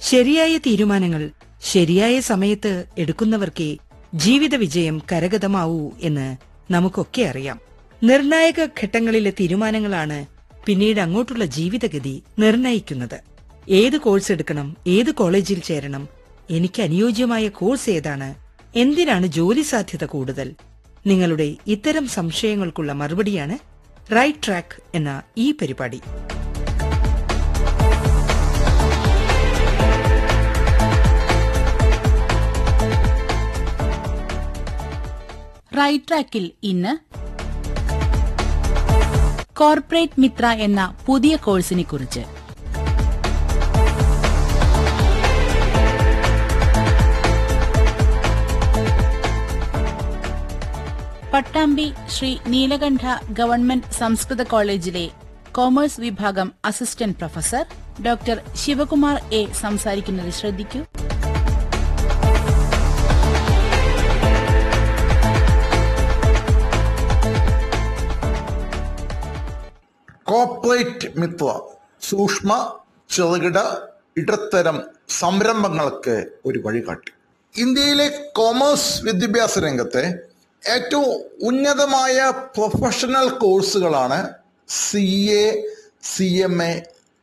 ശരിയായ തീരുമാനങ്ങൾ ശരിയായ സമയത്ത് എടുക്കുന്നവർക്കേ ജീവിത വിജയം കരഗതമാവൂ എന്ന് നമുക്കൊക്കെ അറിയാം നിർണായക ഘട്ടങ്ങളിലെ തീരുമാനങ്ങളാണ് പിന്നീട് അങ്ങോട്ടുള്ള ജീവിതഗതി നിർണയിക്കുന്നത് ഏത് കോഴ്സ് എടുക്കണം ഏത് കോളേജിൽ ചേരണം എനിക്ക് അനുയോജ്യമായ കോഴ്സ് ഏതാണ് എന്തിനാണ് ജോലി സാധ്യത കൂടുതൽ നിങ്ങളുടെ ഇത്തരം സംശയങ്ങൾക്കുള്ള മറുപടിയാണ് റൈറ്റ് ട്രാക്ക് എന്ന ഈ പരിപാടി റൈറ്റ് ട്രാക്കിൽ ഇന്ന് കോർപ്പറേറ്റ് മിത്ര എന്ന പുതിയ കോഴ്സിനെ കുറിച്ച് പട്ടാമ്പി ശ്രീ നീലകണ്ഠ ഗവൺമെന്റ് സംസ്കൃത കോളേജിലെ കോമേഴ്സ് വിഭാഗം assistant professor doctor Sivakumar A സംസാരിക്കുന്നത് ശ്രദ്ധിക്കൂ കോർപ്പറേറ്റ് മിത്ര സൂക്ഷ്മ ചെറുകിട ഇടത്തരം സംരംഭങ്ങൾക്ക് ഒരു വഴികാട്ടി ഇന്ത്യയിലെ കോമേഴ്സ് വിദ്യാഭ്യാസ രംഗത്തെ ഏറ്റവും ഉന്നതമായ പ്രൊഫഷണൽ കോഴ്സുകളാണ് C A C M A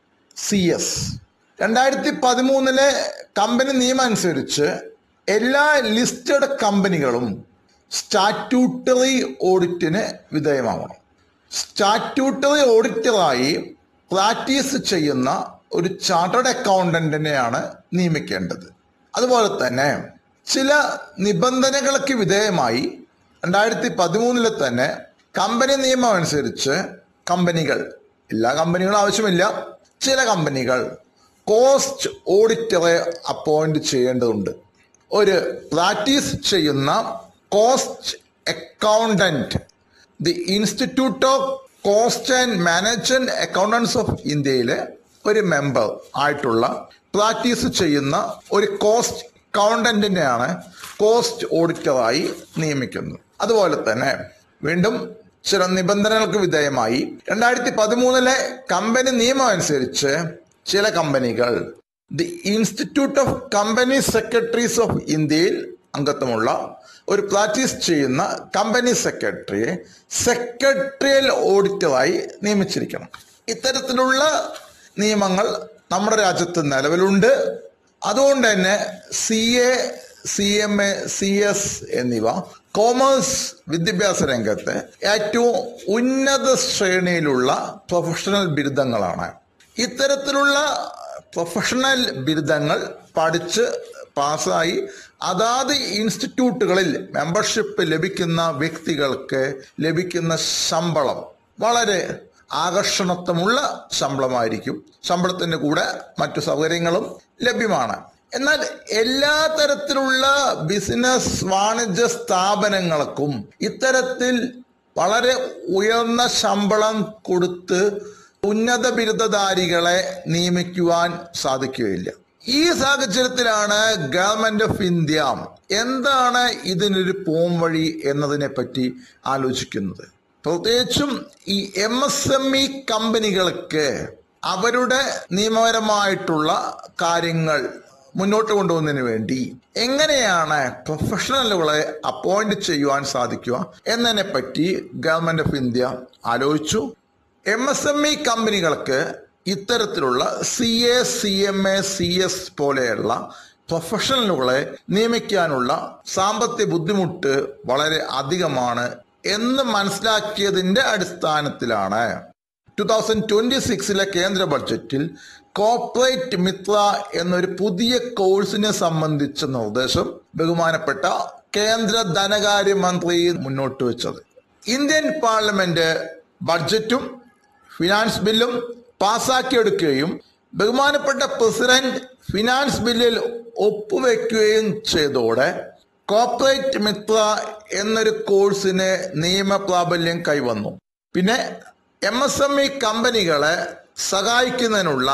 C S രണ്ടായിരത്തി പതിമൂന്നിലെ കമ്പനി നിയമം അനുസരിച്ച് എല്ലാ ലിസ്റ്റഡ് കമ്പനികളും സ്റ്റാറ്റ്യൂട്ടറി ഓഡിറ്റിന് വിധേയമാകണം സ്റ്റാറ്റ്യൂട്ടറി ഓഡിറ്ററായി പ്രാക്ടീസ് ചെയ്യുന്ന ഒരു ചാർട്ടേഡ് അക്കൗണ്ടന്റിനെയാണ് നിയമിക്കേണ്ടത് അതുപോലെ തന്നെ ചില നിബന്ധനകൾക്ക് വിധേയമായി രണ്ടായിരത്തി പതിമൂന്നിലെ തന്നെ കമ്പനി നിയമം അനുസരിച്ച് കമ്പനികൾ എല്ലാ കമ്പനികളും ആവശ്യമില്ല ചില കമ്പനികൾ കോസ്റ്റ് ഓഡിറ്ററെ അപ്പോയിന്റ് ചെയ്യേണ്ടതുണ്ട് ഒരു പ്രാക്ടീസ് ചെയ്യുന്ന cost accountant the institute of cost and management accountants of ഇന്ത്യയിലെ ഒരു മെമ്പർ ആയിട്ടുള്ള പ്രാക്ടീസ് ചെയ്യുന്ന ഒരു കോസ്റ്റ് അക്കൗണ്ടന്റിനെയാണ് കോസ്റ്റ് ഓഡിറ്ററായി നിയമിക്കുന്നത് അതുപോലെ തന്നെ വീണ്ടും ചില നിബന്ധനകൾക്ക് വിധേയമായി രണ്ടായിരത്തി പതിമൂന്നിലെ കമ്പനി നിയമം അനുസരിച്ച് ചില കമ്പനികൾ the institute of company secretaries of ഇന്ത്യയിൽ അംഗത്വമുള്ള ഒരു പ്രാക്ടീസ് ചെയ്യുന്ന കമ്പനി സെക്രട്ടറിയെ സെക്രട്ടറിയൽ ഓഡിറ്ററായി നിയമിച്ചിരിക്കണം ഇത്തരത്തിലുള്ള നിയമങ്ങൾ നമ്മുടെ രാജ്യത്ത് നിലവിലുണ്ട് അതുകൊണ്ട് തന്നെ C A C M A C S എന്നിവ കോമേഴ്സ് വിദ്യാഭ്യാസ രംഗത്ത് ഏറ്റവും ഉന്നത ശ്രേണിയിലുള്ള പ്രൊഫഷണൽ ബിരുദങ്ങളാണ് ഇത്തരത്തിലുള്ള പ്രൊഫഷണൽ ബിരുദങ്ങൾ പഠിച്ച് പാസ്സായി അതാത് ഇൻസ്റ്റിറ്റ്യൂട്ടുകളിൽ മെമ്പർഷിപ്പ് ലഭിക്കുന്ന വ്യക്തികൾക്ക് ലഭിക്കുന്ന ശമ്പളം വളരെ ആകർഷണത്വമുള്ള ശമ്പളമായിരിക്കും ശമ്പളത്തിന്റെ കൂടെ മറ്റു സൗകര്യങ്ങളും ലഭ്യമാണ് എന്നാൽ എല്ലാ തരത്തിലുള്ള ബിസിനസ് വാണിജ്യ സ്ഥാപനങ്ങൾക്കും ഇത്തരത്തിൽ വളരെ ഉയർന്ന ശമ്പളം കൊടുത്ത് ഉന്നത ബിരുദധാരികളെ നിയമിക്കുവാൻ സാധിക്കുകയില്ല ഈ സാഹചര്യത്തിലാണ് ഗവൺമെന്റ് ഓഫ് ഇന്ത്യ എന്താണ് ഇതിനൊരു പോം വഴി എന്നതിനെ പറ്റി ആലോചിക്കുന്നത് പ്രത്യേകിച്ചും ഈ എം എസ് എം ഇ കമ്പനികൾക്ക് അവരുടെ നിയമപരമായിട്ടുള്ള കാര്യങ്ങൾ മുന്നോട്ട് കൊണ്ടുപോകുന്നതിന് വേണ്ടി എങ്ങനെയാണ് പ്രൊഫഷണലുകളെ അപ്പോയിന്റ് ചെയ്യുവാൻ സാധിക്കുക എന്നതിനെ പറ്റി ഗവൺമെന്റ് ഓഫ് ഇന്ത്യ ആലോചിച്ചു എം എസ് എം ഇ കമ്പനികൾക്ക് ഇത്തരത്തിലുള്ള C A C M A C S പോലെയുള്ള പ്രൊഫഷണലുകളെ നിയമിക്കാനുള്ള സാമ്പത്തിക ബുദ്ധിമുട്ട് വളരെ അധികമാണ് എന്ന് മനസ്സിലാക്കിയതിന്റെ അടിസ്ഥാനത്തിലാണ് ടു തൗസൻഡ് ട്വന്റി സിക്സിലെ കേന്ദ്ര ബഡ്ജറ്റിൽ കോർപ്പറേറ്റ് മിത്ര എന്നൊരു പുതിയ കോഴ്സിനെ സംബന്ധിച്ച നിർദ്ദേശം ബഹുമാനപ്പെട്ട കേന്ദ്ര ധനകാര്യമന്ത്രി മുന്നോട്ട് വെച്ചത് ഇന്ത്യൻ പാർലമെന്റ് ബഡ്ജറ്റും ഫിനാൻസ് ബില്ലും പാസാക്കിയെടുക്കുകയും ബഹുമാനപ്പെട്ട പ്രസിഡന്റ് ഫിനാൻസ് ബില്ലിൽ ഒപ്പുവെക്കുകയും ചെയ്തോടെ കോർപ്പറേറ്റ് മിത്ര എന്നൊരു കോഴ്സിന് നിയമപ്രാബല്യം കൈവന്നു പിന്നെ എം എസ് എം ഇ കമ്പനികളെ സഹായിക്കുന്നതിനുള്ള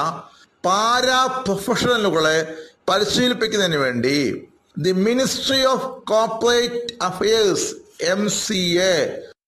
പാരാ പ്രൊഫഷണലുകളെ പരിശീലിപ്പിക്കുന്നതിന് വേണ്ടി the ministry of corporate affairs M C A